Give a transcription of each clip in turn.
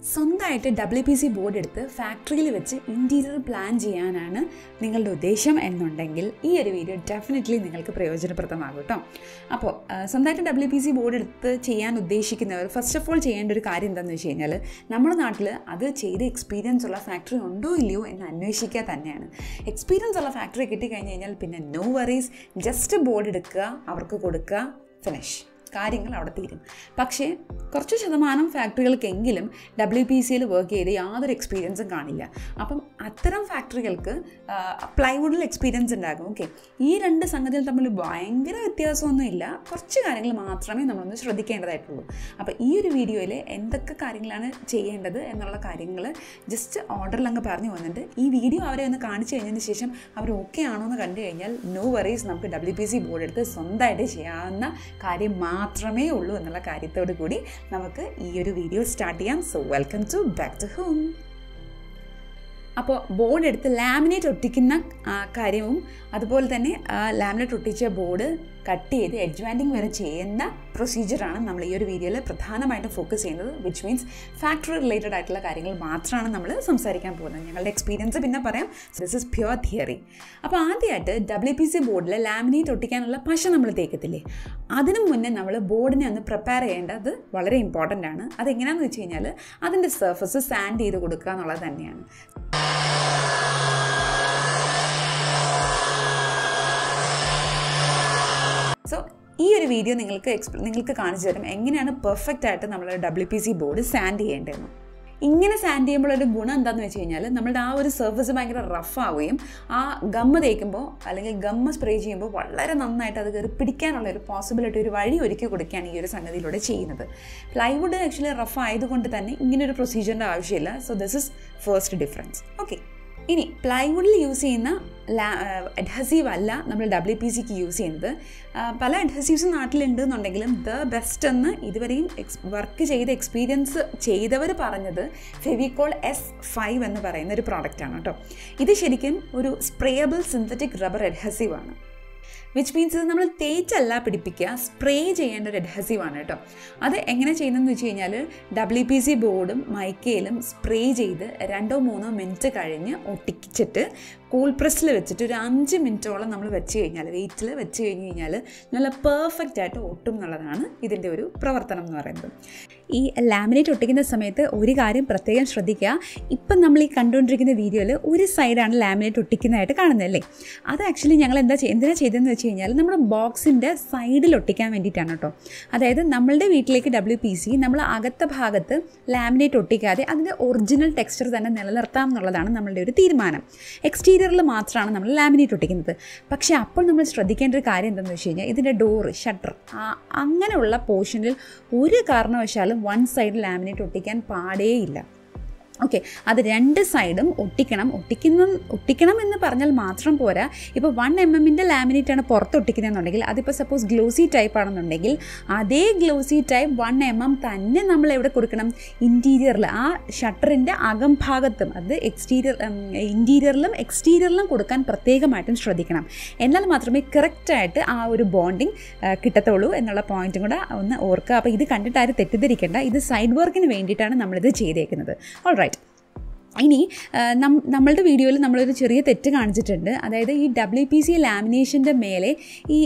സ്വന്തമായിട്ട് W P C board എടുത്ത് ഫാക്ടറിയിൽ വെച്ച് ഇൻറ്റീരിയർ പ്ലാൻ ചെയ്യാനാണ് നിങ്ങളുടെ ഉദ്ദേശം എന്നുണ്ടെങ്കിൽ ഈ ഒരു വീഡിയോ ഡെഫിനറ്റ്ലി നിങ്ങൾക്ക് പ്രയോജനപ്രദമാകും കേട്ടോ അപ്പോൾ ആ, സ്വന്തമായിട്ട് ഡബ്ല്യു പി സി ബോർഡ് എടുത്ത് ചെയ്യാൻ ഉദ്ദേശിക്കുന്നവർ ഫസ്റ്റ് ഓഫ് ഓൾ ചെയ്യേണ്ട ഒരു കാര്യം എന്താണെന്ന് വെച്ച് കഴിഞ്ഞാൽ നമ്മുടെ നാട്ടിൽ അത് ചെയ്ത് എക്സ്പീരിയൻസ് ഉള്ള ഫാക്ടറി ഉണ്ടോ ഇല്ലയോ എന്ന് അന്വേഷിക്കുക തന്നെയാണ് എക്സ്പീരിയൻസ് ഉള്ള ഫാക്ടറി കിട്ടിക്കഴിഞ്ഞ് കഴിഞ്ഞാൽ പിന്നെ നോ വറീസ് ജസ്റ്റ് ബോർഡ് എടുക്കുക അവർക്ക് കൊടുക്കുക ഫിനിഷ് കാര്യങ്ങൾ അവിടെ തീരും പക്ഷേ കുറച്ച് ശതമാനം ഫാക്ടറികൾക്കെങ്കിലും ഡബ്ല്യു പി സിയിൽ വർക്ക് ചെയ്ത് യാതൊരു എക്സ്പീരിയൻസും കാണില്ല അപ്പം അത്തരം ഫാക്ടറികൾക്ക് പ്ലൈവുഡിൽ എക്സ്പീരിയൻസ് ഉണ്ടാകും ഓക്കെ ഈ രണ്ട് സംഗതികൾ തമ്മിൽ ഭയങ്കര വ്യത്യാസമൊന്നുമില്ല കുറച്ച് കാര്യങ്ങൾ മാത്രമേ നമ്മളൊന്ന് ശ്രദ്ധിക്കേണ്ടതായിട്ടുള്ളൂ അപ്പോൾ ഈ ഒരു വീഡിയോയിൽ എന്തൊക്കെ കാര്യങ്ങളാണ് ചെയ്യേണ്ടത് എന്നുള്ള കാര്യങ്ങൾ ജസ്റ്റ് ഓർഡറിൽ അങ്ങ് പറഞ്ഞു വന്നിട്ട് ഈ വീഡിയോ അവരെ ഒന്ന് കാണിച്ചു കഴിഞ്ഞതിന് ശേഷം അവർ ഓക്കെ ആണോ എന്ന് കണ്ടു കഴിഞ്ഞാൽ നോ വറീസ് നമുക്ക് ഡബ്ല്യു പി സി ബോർഡ് എടുത്ത് സ്വന്തമായിട്ട് ചെയ്യാവുന്ന കാര്യം മാത്രമേ ഉള്ളൂ എന്നുള്ള കാര്യത്തോട് കൂടി നമുക്ക് ഈ ഒരു വീഡിയോ സ്റ്റാർട്ട് ചെയ്യാം so welcome to back to home അപ്പോൾ ബോർഡ് എടുത്ത് ലാമിനേറ്റ് ഒട്ടിക്കുന്ന ആ, കാര്യവും അതുപോലെ തന്നെ ലാമിനേറ്റ് ഒട്ടിച്ച ബോർഡ് കട്ട് ചെയ്ത് എഡ്ജ്വാൻഡിങ് വരെ ചെയ്യുന്ന പ്രൊസീജിയറാണ് നമ്മൾ ഈ ഒരു വീഡിയോയിൽ പ്രധാനമായിട്ടും ഫോക്കസ് ചെയ്യുന്നത് വിച്ച് മീൻസ് ഫാക്ടറി റിലേറ്റഡ് ആയിട്ടുള്ള കാര്യങ്ങൾ മാത്രമാണ് നമ്മൾ സംസാരിക്കാൻ പോകുന്നത് ഞങ്ങളുടെ എക്സ്പീരിയൻസ് പിന്നെ പറയാം ദിസ് ഇസ് പ്യുവർ തിയറി അപ്പോൾ ആദ്യമായിട്ട് ഡബ്ല്യു പി സി ബോർഡിൽ ലാമിനേറ്റ് ഒട്ടിക്കാനുള്ള പശ നമ്മൾ തേക്കത്തില്ലേ അതിനു മുന്നേ നമ്മൾ ബോർഡിനെ ഒന്ന് പ്രിപ്പയർ ചെയ്യേണ്ടത് വളരെ ഇമ്പോർട്ടൻ്റ് ആണ് അതെങ്ങനെയാണെന്ന് വെച്ച് കഴിഞ്ഞാൽ അതിൻ്റെ സർഫസ് സാൻഡ് ചെയ്ത് കൊടുക്കുക എന്നുള്ളത് തന്നെയാണ് സോ ഈ ഒരു വീഡിയോ നിങ്ങൾക്ക് എക്സ്പ്ല നിങ്ങൾക്ക് കാണിച്ചു തരും എങ്ങനെയാണ് പെർഫെക്റ്റ് ആയിട്ട് നമ്മൾ W P C board sand ചെയ്യേണ്ടതെന്ന് ഇങ്ങനെ സാൻഡ് ചെയ്യുമ്പോൾ ഒരു ഗുണം എന്താണെന്ന് വെച്ച് കഴിഞ്ഞാൽ നമ്മുടെ ആ ഒരു സർഫസ് ഭയങ്കര റഫ് ആവുകയും ആ ഗമ്മ തേക്കുമ്പോൾ അല്ലെങ്കിൽ ഗമ്മ സ്പ്രേ ചെയ്യുമ്പോൾ വളരെ നന്നായിട്ട് അത് കയറി പിടിക്കാനുള്ള ഒരു പോസിബിലിറ്റി ഒരു വഴി ഒരുക്കി കൊടുക്കുകയാണ് ഈ ഒരു സംഗതിയിലൂടെ ചെയ്യുന്നത് പ്ലൈവുഡ് ആക്ച്വലി റഫ് ആയതുകൊണ്ട് തന്നെ ഇങ്ങനെ ഒരു പ്രൊസീജിയറിൻ്റെ ആവശ്യമില്ല so this is first difference okay ഇനി പ്ലൈവുഡിൽ യൂസ് ചെയ്യുന്ന ലാ അഡ്ഹസീവ് അല്ല നമ്മൾ ഡബ്ല്യു പി സിക്ക് യൂസ് ചെയ്യുന്നത് ആ, പല അഡ്ഹസീവ്സും നാട്ടിലുണ്ട് എന്നുണ്ടെങ്കിലും ദ ബെസ്റ്റ് എന്ന് ഇതുവരെയും എക്സ് വർക്ക് ചെയ്ത എക്സ്പീരിയൻസ് ചെയ്തവർ പറഞ്ഞത് ഫെവിക്കോൾ എസ് ഫൈവ് എന്ന് പറയുന്ന ഒരു പ്രോഡക്റ്റാണ് കേട്ടോ ഇത് ശരിക്കും ഒരു സ്പ്രേയബിൾ സിന്തറ്റിക് റബ്ബർ അഡ്ഹസീവ് ആണ് വിച്ച് മീൻസ് ഇത് നമ്മൾ തേച്ചല്ല പിടിപ്പിക്കുക സ്പ്രേ ചെയ്യേണ്ട ഒരു adhesive ആണ് കേട്ടോ അത് എങ്ങനെ ചെയ്യുന്നതെന്ന് വെച്ച് കഴിഞ്ഞാൽ ഡബ്ല്യു പി സി ബോർഡും മൈക്കയിലും സ്പ്രേ ചെയ്ത് രണ്ടോ മൂന്നോ മിനിറ്റ് കഴിഞ്ഞ് ഒട്ടിച്ചിട്ട് കൂൾ പ്രസ്സിൽ വെച്ചിട്ട് ഒരു അഞ്ച് മിനിറ്റോളം നമ്മൾ വെച്ച് കഴിഞ്ഞാൽ വെയിറ്റിൽ വെച്ച് കഴിഞ്ഞ് കഴിഞ്ഞാൽ നല്ല പെർഫെക്റ്റ് ആയിട്ട് ഒട്ടും എന്നുള്ളതാണ് ഇതിൻ്റെ ഒരു പ്രവർത്തനം എന്ന് പറയുന്നത് ഈ ലാമിനേറ്റ് ഒട്ടിക്കുന്ന സമയത്ത് ഒരു കാര്യം പ്രത്യേകം ശ്രദ്ധിക്കുക ഇപ്പം നമ്മൾ ഈ കണ്ടുകൊണ്ടിരിക്കുന്ന വീഡിയോയിൽ ഒരു സൈഡാണ് ലാമിനേറ്റ് ഒട്ടിക്കുന്നതായിട്ട് കാണുന്നതല്ലേ അത് ആക്ച്വലി ഞങ്ങൾ എന്താ ചെയ്യ എന്തിനാ ചെയ്തതെന്ന് വെച്ച് കഴിഞ്ഞാൽ നമ്മുടെ ബോക്സിൻ്റെ സൈഡിൽ ഒട്ടിക്കാൻ വേണ്ടിയിട്ടാണ് കേട്ടോ അതായത് നമ്മളുടെ വീട്ടിലേക്ക് ഡബ്ല്യു പി സി നമ്മൾ അകത്ത ഭാഗത്ത് ലാമിനേറ്റ് ഒട്ടിക്കാതെ അതിൻ്റെ ഒറിജിനൽ ടെക്സ്ചർ തന്നെ നിലനിർത്താം എന്നുള്ളതാണ് നമ്മളുടെ ഒരു തീരുമാനം എക്സ്റ്റീരിയറിൽ മാത്രമാണ് നമ്മൾ ലാമിനേറ്റ് ഒട്ടിക്കുന്നത് പക്ഷേ അപ്പോൾ നമ്മൾ ശ്രദ്ധിക്കേണ്ട ഒരു കാര്യം എന്താണെന്ന് വെച്ച് കഴിഞ്ഞാൽ ഇതിൻ്റെ ഡോറ് ഷട്ടർ അങ്ങനെയുള്ള പോർഷനിൽ ഒരു കാരണവശാലും വൺ സൈഡ് ലാമിനേറ്റ് ഒട്ടിക്കാൻ പാടേയില്ല ഓക്കെ അത് രണ്ട് സൈഡും ഒട്ടിക്കണം ഒട്ടിക്കുന്ന ഒട്ടിക്കണം എന്ന് പറഞ്ഞാൽ മാത്രം പോരാ ഇപ്പോൾ വൺ എം എമ്മിൻ്റെ ലാമിനേറ്റാണ് പുറത്ത് ഒട്ടിക്കുന്നതെന്നുണ്ടെങ്കിൽ അതിപ്പോൾ സപ്പോസ് ഗ്ലോസി ടൈപ്പ് ആണെന്നുണ്ടെങ്കിൽ അതേ glossy type one M M തന്നെ നമ്മൾ എവിടെ കൊടുക്കണം ഇൻറ്റീരിയറിൽ ആ ഷട്ടറിൻ്റെ അകംഭാഗത്തും അത് എക്സ്റ്റീരിയർ ഇൻറ്റീരിയറിലും എക്സ്റ്റീരിയറിലും കൊടുക്കാൻ പ്രത്യേകമായിട്ടും ശ്രദ്ധിക്കണം എന്നാൽ മാത്രമേ കറക്റ്റായിട്ട് ആ ഒരു ബോണ്ടിങ് കിട്ടത്തുള്ളൂ എന്നുള്ള പോയിന്റും കൂടെ ഒന്ന് ഓർക്കുക അപ്പോൾ ഇത് കണ്ടിട്ട് ആരും തെറ്റിദ്ധരിക്കേണ്ട ഇത് സൈഡ് വർക്കിന് വേണ്ടിയിട്ടാണ് നമ്മളിത് ചെയ്തേക്കുന്നത് ഓൾ റൈറ്റ് ഇനി ആ, നം- നമ്മളുടെ വീഡിയോയിൽ നമ്മളൊരു ചെറിയ തെറ്റ് കാണിച്ചിട്ടുണ്ട് അതായത് ഈ ഡബ്ല്യു പി സി ലാമിനേഷൻ്റെ മേലെ ഈ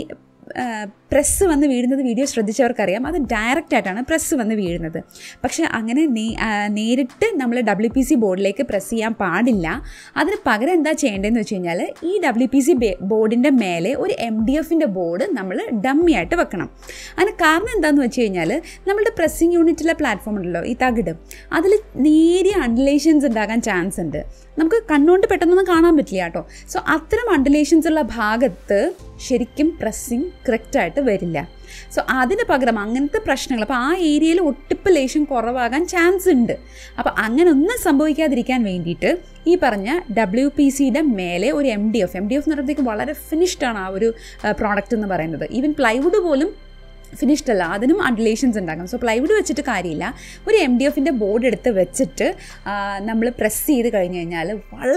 പ്രസ് വന്ന് വീഴുന്നത് വീഡിയോ ശ്രദ്ധിച്ചവർക്കറിയാം അത് ഡയറക്റ്റ് ആയിട്ടാണ് പ്രസ് വന്ന് വീഴുന്നത് പക്ഷേ അങ്ങനെ നേ- ആ, നേരിട്ട് നമ്മൾ ഡബ്ല്യു പി സി ബോർഡിലേക്ക് പ്രസ് ചെയ്യാൻ പാടില്ല അതിന് പകരം എന്താ ചെയ്യേണ്ടതെന്ന് വെച്ച് കഴിഞ്ഞാൽ ഈ ഡബ്ല്യു പി സി ബോർഡിൻ്റെ മേലെ ഒരു എം ഡി എഫിൻ്റെ ബോർഡ് നമ്മൾ ഡമ്മി ആയിട്ട് വെക്കണം അതിന് കാരണം എന്താണെന്ന് വെച്ച് കഴിഞ്ഞാൽ നമ്മുടെ പ്രസ്സിങ് യൂണിറ്റിലെ പ്ലാറ്റ്ഫോം ഉണ്ടല്ലോ ഈ തകിട് അതിൽ നേരിയ അൺഡുലേഷൻസ് ഉണ്ടാകാൻ ചാൻസ് ഉണ്ട് നമുക്ക് കണ്ണുകൊണ്ട് പെട്ടെന്നൊന്നും കാണാൻ പറ്റില്ല കേട്ടോ സോ അത്തരം അൺഡുലേഷൻസ് ഉള്ള ഭാഗത്ത് ശരിക്കും പ്രസ്സിങ് കറക്റ്റായിട്ട് വരില്ല സോ അതിന് പകരം അങ്ങനത്തെ പ്രശ്നങ്ങൾ അപ്പോൾ ആ ഏരിയയിൽ ഒട്ടിപ്പ് ലേശം കുറവാകാൻ ചാൻസ് ഉണ്ട് അപ്പോൾ അങ്ങനെ ഒന്നും സംഭവിക്കാതിരിക്കാൻ വേണ്ടിയിട്ട് ഈ പറഞ്ഞ ഡബ്ല്യു പി സിയുടെ മേലെ ഒരു M D F M D F എന്ന് പറയുമ്പോഴത്തേക്കും വളരെ ഫിനിഷ്ഡ് ആണ് ആ ഒരു പ്രോഡക്റ്റ് എന്ന് പറയുന്നത് ഈവൻ പ്ലൈവുഡ് പോലും ഫിനിഷ്ഡ് അല്ല അതിനും അഡുലേഷൻസ് ഉണ്ടാകും സോ പ്ലൈവുഡ് വെച്ചിട്ട് കാര്യമില്ല ഒരു എം ഡി എഫിൻ്റെ ബോർഡ് എടുത്ത് വെച്ചിട്ട് നമ്മൾ പ്രസ് ചെയ്ത് കഴിഞ്ഞ് കഴിഞ്ഞാൽ വളരെ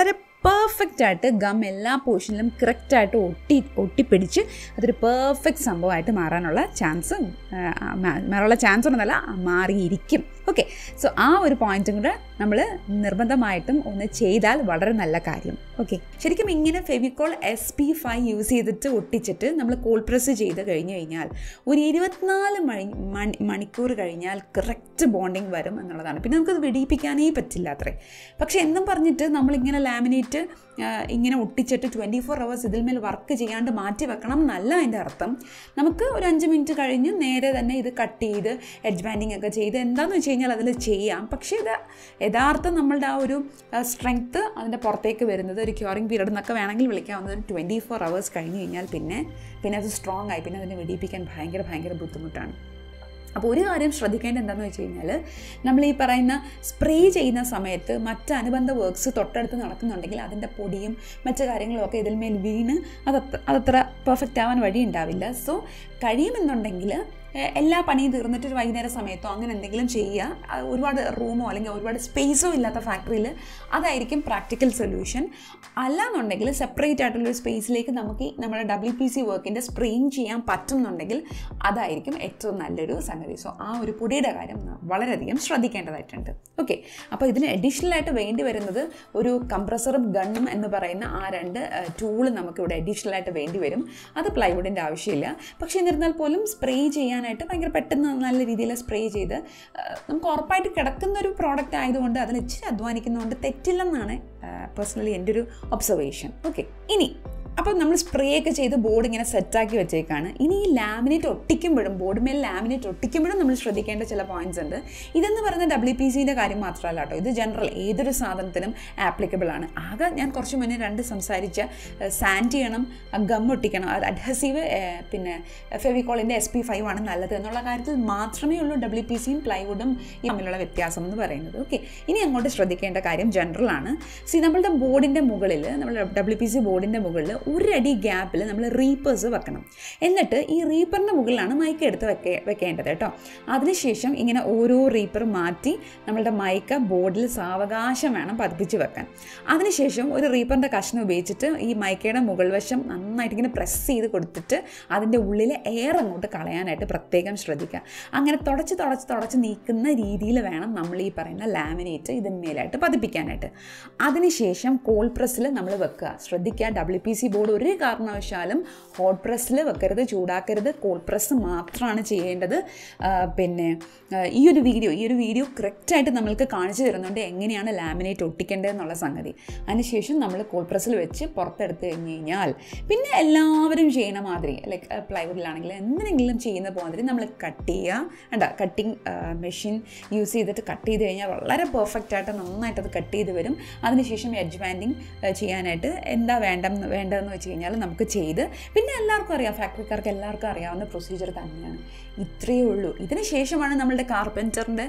പെർഫെക്റ്റ് ആയിട്ട് ഗം എല്ലാ പോർഷനിലും കറക്റ്റായിട്ട് ഒട്ടി ഒട്ടിപ്പിടിച്ച് അതൊരു പെർഫെക്റ്റ് സംഭവമായിട്ട് മാറാനുള്ള ചാൻസ് മാറാനുള്ള ചാൻസ് ഉണ്ടെന്നല്ല മാറിയിരിക്കും ഓക്കെ സോ ആ ഒരു പോയിന്റും കൂടെ നമ്മൾ നിർബന്ധമായിട്ടും ഒന്ന് ചെയ്താൽ വളരെ നല്ല കാര്യം ഓക്കെ ശരിക്കും ഇങ്ങനെ Fevicol S P five use ചെയ്തിട്ട് ഒട്ടിച്ചിട്ട് നമ്മൾ കോൾ പ്രസ് ചെയ്ത് കഴിഞ്ഞ് കഴിഞ്ഞാൽ ഒരു ഇരുപത്തിനാല് മണി മണി മണിക്കൂർ കഴിഞ്ഞാൽ കറക്റ്റ് ബോണ്ടിങ് വരും എന്നുള്ളതാണ് പിന്നെ നമുക്കത് വെടിയിപ്പിക്കാനേ പറ്റില്ല അത്രേ പക്ഷേ എന്നും പറഞ്ഞിട്ട് നമ്മളിങ്ങനെ ലാമിനേറ്റ് ഇങ്ങനെ ഒട്ടിച്ചിട്ട് ട്വൻറ്റി ഫോർ അവേഴ്സ് ഇതിൽ മേൽ വർക്ക് ചെയ്യാണ്ട് മാറ്റി വെക്കണം എന്നല്ല അതിൻ്റെ അർത്ഥം നമുക്ക് ഒരു അഞ്ച് മിനിറ്റ് കഴിഞ്ഞ് നേരെ തന്നെ ഇത് കട്ട് ചെയ്ത് എഡ്ജ് ബാൻഡിങ് ഒക്കെ ചെയ്ത് എന്താണെന്ന് വെച്ച് കഴിഞ്ഞാൽ അതിൽ ചെയ്യാം പക്ഷേ ഇത് യഥാർത്ഥം നമ്മളുടെ ആ ഒരു സ്ട്രെങ്ത്ത് അതിൻ്റെ പുറത്തേക്ക് വരുന്നത് ഒരു ക്യൂറിങ് പീരീഡ് എന്നൊക്കെ വേണമെങ്കിൽ വിളിക്കാവുന്നത് ട്വൻറ്റി ഫോർ അവേഴ്സ് കഴിഞ്ഞ് കഴിഞ്ഞാൽ പിന്നെ പിന്നെ അത് സ്ട്രോങ് ആയി പിന്നെ അതിനെ വെടിയിപ്പിക്കാൻ ഭയങ്കര ഭയങ്കര ബുദ്ധിമുട്ടാണ് അപ്പോൾ ഒരു കാര്യം ശ്രദ്ധിക്കേണ്ടത് എന്താണെന്ന് വെച്ച് കഴിഞ്ഞാൽ നമ്മൾ ഈ പറയുന്ന സ്പ്രേ ചെയ്യുന്ന സമയത്ത് മറ്റ് അനുബന്ധ വർക്ക്സ് തൊട്ടടുത്ത് നടക്കുന്നുണ്ടെങ്കിൽ അതിൻ്റെ പൊടിയും മറ്റു കാര്യങ്ങളും ഒക്കെ ഇതിൽ മേൽ വീണ് അതത്ര അതത്ര പെർഫെക്റ്റ് ആവാൻ വഴി ഉണ്ടാവില്ല സോ കഴിയുമെന്നുണ്ടെങ്കിൽ എല്ലാ പണിയും തീർന്നിട്ട് ഒരു വൈകുന്നേര സമയത്തോ അങ്ങനെ എന്തെങ്കിലും ചെയ്യുക ഒരുപാട് റൂമോ അല്ലെങ്കിൽ ഒരുപാട് സ്പേസോ ഇല്ലാത്ത ഫാക്ടറിയിൽ അതായിരിക്കും പ്രാക്ടിക്കൽ സൊല്യൂഷൻ അല്ലാന്നുണ്ടെങ്കിൽ സെപ്പറേറ്റ് ആയിട്ടുള്ളൊരു സ്പേസിലേക്ക് നമുക്ക് നമ്മുടെ ഡബ്ല്യു പി സി വർക്കിൻ്റെ സ്പ്രേയിങ് ചെയ്യാൻ പറ്റുന്നുണ്ടെങ്കിൽ അതായിരിക്കും ഏറ്റവും നല്ലൊരു സംഗതി സോ ആ ഒരു പൊടിയുടെ കാര്യം വളരെയധികം ശ്രദ്ധിക്കേണ്ടതായിട്ടുണ്ട് ഓക്കെ അപ്പോൾ ഇതിന് അഡീഷണൽ ആയിട്ട് വേണ്ടി വരുന്നത് ഒരു കംപ്രസറും ഗണ്ണും എന്ന് പറയുന്ന ആ രണ്ട് ടൂള് നമുക്കിവിടെ അഡീഷണൽ ആയിട്ട് വേണ്ടി വരും അത് പ്ലൈവുഡിൻ്റെ ആവശ്യമില്ല പക്ഷേ എന്നിരുന്നാൽ പോലും സ്പ്രേ ചെയ്യാൻ ചെയ്യാനായിട്ട് ഭയങ്കര പെട്ടെന്ന് നല്ല രീതിയിൽ സ്പ്രേ ചെയ്ത് നമുക്ക് ഉറപ്പായിട്ട് കിടക്കുന്ന ഒരു പ്രോഡക്റ്റ് ആയതുകൊണ്ട് അതിൽ ഇച്ചിരി അധ്വാനിക്കുന്നതുകൊണ്ട് തെറ്റില്ലെന്നാണ് പേഴ്സണലി എൻ്റെ ഒരു ഒബ്സർവേഷൻ ഓക്കെ ഇനി അപ്പോൾ നമ്മൾ സ്പ്രേ ഒക്കെ ചെയ്ത് ബോർഡ് ഇങ്ങനെ സെറ്റാക്കി വെച്ചേക്കാണ് ഇനി ഈ ലാമിനേറ്റ് ഒട്ടിക്കുമ്പോഴും ബോർഡ് മേൽ ലാമിനേറ്റ് ഒട്ടിക്കുമ്പോഴും നമ്മൾ ശ്രദ്ധിക്കേണ്ട ചില പോയിന്റ്സ് ഉണ്ട് ഇതെന്ന് പറയുന്ന ഡബ്ല്യു പി സിൻ്റെ കാര്യം മാത്രമല്ല കേട്ടോ ഇത് ജനറൽ ഏതൊരു സാധനത്തിനും ആപ്ലിക്കബിൾ ആണ് ആകെ ഞാൻ കുറച്ച് മുന്നേ രണ്ട് സംസാരിച്ച സാൻഡ് ചെയ്യണം ഗം ഒട്ടിക്കണം അത് അഡ്ഹസീവ് പിന്നെ ഫെവിക്കോളിൻ്റെ എസ് പി ഫൈവ് ആണ് നല്ലത് എന്നുള്ള കാര്യത്തിൽ മാത്രമേ ഉള്ളൂ ഡബ്ല്യു പി സിയും പ്ലൈവുഡും ഈ തമ്മിലുള്ള വ്യത്യാസം എന്ന് പറയുന്നത് ഓക്കെ ഇനി അങ്ങോട്ട് ശ്രദ്ധിക്കേണ്ട കാര്യം ജനറൽ ആണ് സി നമ്മളുടെ ബോർഡിൻ്റെ മുകളിൽ നമ്മൾ ഡബ്ല്യു പി സി ബോർഡിൻ്റെ മുകളിൽ ഒരടി ഗ്യാപ്പിൽ നമ്മൾ റീപ്പേഴ്സ് വെക്കണം എന്നിട്ട് ഈ റീപ്പറിൻ്റെ മുകളിലാണ് മൈക്ക് എടുത്ത് വെക്കേ വെക്കേണ്ടത് കേട്ടോ അതിനുശേഷം ഇങ്ങനെ ഓരോ റീപ്പർ മാറ്റി നമ്മളുടെ മൈക്ക് ബോർഡിൽ സാവകാശം വേണം പതിപ്പിച്ച് വെക്കാൻ അതിനുശേഷം ഒരു റീപ്പറിൻ്റെ കഷ്ണം ഉപയോഗിച്ചിട്ട് ഈ മൈക്കയുടെ മുകൾ വശം നന്നായിട്ട് ഇങ്ങനെ പ്രസ് ചെയ്ത് കൊടുത്തിട്ട് അതിൻ്റെ ഉള്ളിൽ എയർ അങ്ങോട്ട് കളയാനായിട്ട് പ്രത്യേകം ശ്രദ്ധിക്കുക അങ്ങനെ തുടച്ച് തുടച്ച് തുടച്ച് നീക്കുന്ന രീതിയിൽ വേണം നമ്മൾ ഈ പറയുന്ന ലാമിനേറ്റ് ഇതിന്മേലായിട്ട് പതിപ്പിക്കാനായിട്ട് അതിനുശേഷം കോൾ പ്രസ്സിൽ നമ്മൾ വെക്കുക ശ്രദ്ധിക്കുക ഡബ്ല്യു പി സി ബോർഡ് ഒരു കാരണവശാലും ഹോട്ട് പ്രസ്സിൽ വെക്കരുത് ചൂടാക്കരുത് കോൾ പ്രസ് മാത്രമാണ് ചെയ്യേണ്ടത് പിന്നെ ഈ ഒരു വീഡിയോ ഈ ഒരു വീഡിയോ കറക്റ്റായിട്ട് നമ്മൾക്ക് കാണിച്ചു തരുന്നുണ്ട് എങ്ങനെയാണ് ലാമിനേറ്റ് ഒട്ടിക്കേണ്ടത് എന്നുള്ള സംഗതി അതിനുശേഷം നമ്മൾ കോൾ പ്രസ്സിൽ വെച്ച് പുറത്തെടുത്ത് കഴിഞ്ഞ് കഴിഞ്ഞാൽ പിന്നെ എല്ലാവരും ചെയ്യണ മാതിരി ലൈക്ക് പ്ലൈവുഡിലാണെങ്കിൽ എന്തിനെങ്കിലും ചെയ്യുന്ന മാതിരി നമ്മൾ കട്ട് ചെയ്യുക വേണ്ട കട്ടിങ് മെഷീൻ യൂസ് ചെയ്തിട്ട് കട്ട് ചെയ്ത് കഴിഞ്ഞാൽ വളരെ പെർഫെക്റ്റ് ആയിട്ട് നന്നായിട്ട് അത് കട്ട് ചെയ്ത് വരും അതിനുശേഷം എഡ്ജ് ബാൻഡിങ് ചെയ്യാനായിട്ട് എന്താ വേണ്ട വേണ്ടതെന്ന് വെച്ച് കഴിഞ്ഞാൽ നമുക്ക് ചെയ്ത് പിന്നെ എല്ലാവർക്കും അറിയാം ഫാക്ടറിക്കാർക്ക് എല്ലാവർക്കും അറിയാവുന്ന പ്രൊസീജിയർ തന്നെയാണ് ഇത്രയേ ഉള്ളൂ ഇതിന് ശേഷമാണ് നമ്മളുടെ കാർപ്പൻറ്ററിൻ്റെ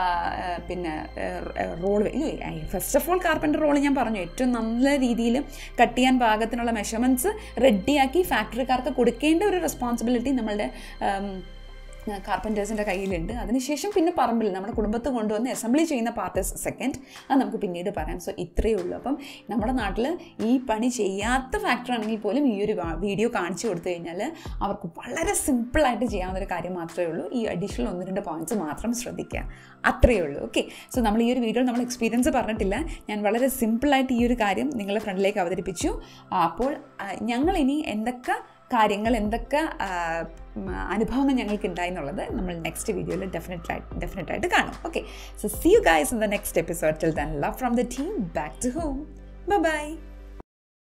പിന്നെ role first of all carpenter role ഞാൻ പറഞ്ഞു ഏറ്റവും നല്ല രീതിയിൽ കട്ട് ചെയ്യാൻ പാകത്തിനുള്ള മെഷർമെൻറ്റ്സ് റെഡിയാക്കി ഫാക്ടറിക്കാർക്ക് കൊടുക്കേണ്ട ഒരു റെസ്പോൺസിബിലിറ്റി നമ്മളുടെ കാർപ്പൻറ്റേഴ്സിൻ്റെ കയ്യിലുണ്ട് അതിനുശേഷം പിന്നെ പറമ്പിൽ നമ്മുടെ കുടുംബത്ത് കൊണ്ടുവന്ന് അസംബ്ലി ചെയ്യുന്ന പാർട്ട് സെക്കൻഡ് അത് നമുക്ക് പിന്നീട് പറയാം സോ ഇത്രയേ ഉള്ളൂ അപ്പം നമ്മുടെ നാട്ടിൽ ഈ പണി ചെയ്യാത്ത ഫാക്ടറി ആണെങ്കിൽ പോലും ഈ ഒരു വീഡിയോ കാണിച്ചു കൊടുത്തു കഴിഞ്ഞാൽ അവർക്ക് വളരെ സിമ്പിളായിട്ട് ചെയ്യാവുന്ന ഒരു കാര്യം മാത്രമേ ഉള്ളൂ ഈ അഡീഷണൽ ഒന്ന് രണ്ട് പോയിന്റ്സ് മാത്രം ശ്രദ്ധിക്കുക അത്രയേ ഉള്ളൂ ഓക്കെ സോ നമ്മൾ ഈ ഒരു വീഡിയോ നമ്മൾ എക്സ്പീരിയൻസ് പറഞ്ഞിട്ടില്ല ഞാൻ വളരെ സിമ്പിളായിട്ട് ഈ ഒരു കാര്യം നിങ്ങളുടെ ഫ്രണ്ടിലേക്ക് അവതരിപ്പിച്ചു അപ്പോൾ ഞങ്ങളിനി എന്തൊക്കെ കാര്യങ്ങൾ എന്തൊക്കെ അനുഭവങ്ങൾ ഞങ്ങൾക്ക് ഉണ്ടായി എന്നുള്ളത് നമ്മൾ നെക്സ്റ്റ് വീഡിയോയിൽ ഡെഫിനറ്റ് ഡെഫിനറ്റായിട്ട് കാണും okay so see you guys in the next episode till then love from the team back to home by